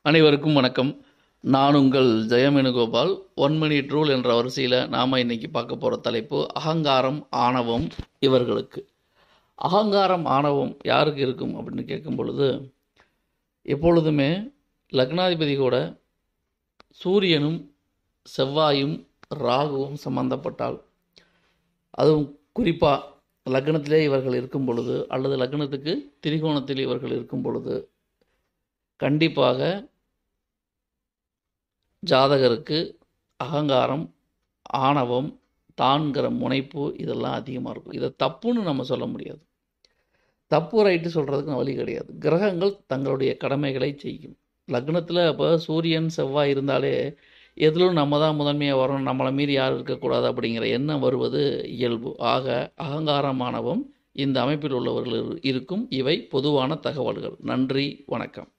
அனைவருக்கும் வணக்கம் நான் உங்கள் ஜெயமேனுகோபால் ஒன் மினிட் ரூல் என்ற வரிசையில் நாம் இன்னைக்கு பார்க்க போகிற தலைப்பு அகங்காரம் ஆணவம் இவர்களுக்கு அகங்காரம் ஆணவம் யாருக்கு இருக்கும் அப்படின்னு கேட்கும் பொழுது எப்பொழுதுமே லக்னாதிபதி கூட சூரியனும் செவ்வாயும் ராகுவும் சம்பந்தப்பட்டால் அதுவும் குறிப்பாக லக்னத்திலே இவர்கள் இருக்கும் பொழுது அல்லது லக்னத்துக்கு திரிகோணத்தில் இவர்கள் இருக்கும் பொழுது கண்டிப்பாக ஜாதகருக்கு அகங்காரம் ஆணவம் தான்கிற முனைப்பு இதெல்லாம் அதிகமாக இருக்கும் இதை தப்புன்னு நம்ம சொல்ல முடியாது தப்பு ரைட்டு சொல்கிறதுக்கு வழி கிடையாது கிரகங்கள் தங்களுடைய கடமைகளை செய்யும் லக்னத்தில் அப்போ சூரியன் செவ்வாய் இருந்தாலே எதிலும் நம்ம தான் முதன்மையாக வரணும் நம்மளை மீறி யாரும் இருக்கக்கூடாது அப்படிங்கிற எண்ணம் வருவது இயல்பு ஆக அகங்காரமானவும் இந்த அமைப்பில் உள்ளவர்கள் இருக்கும் இவை பொதுவான தகவல்கள் நன்றி வணக்கம்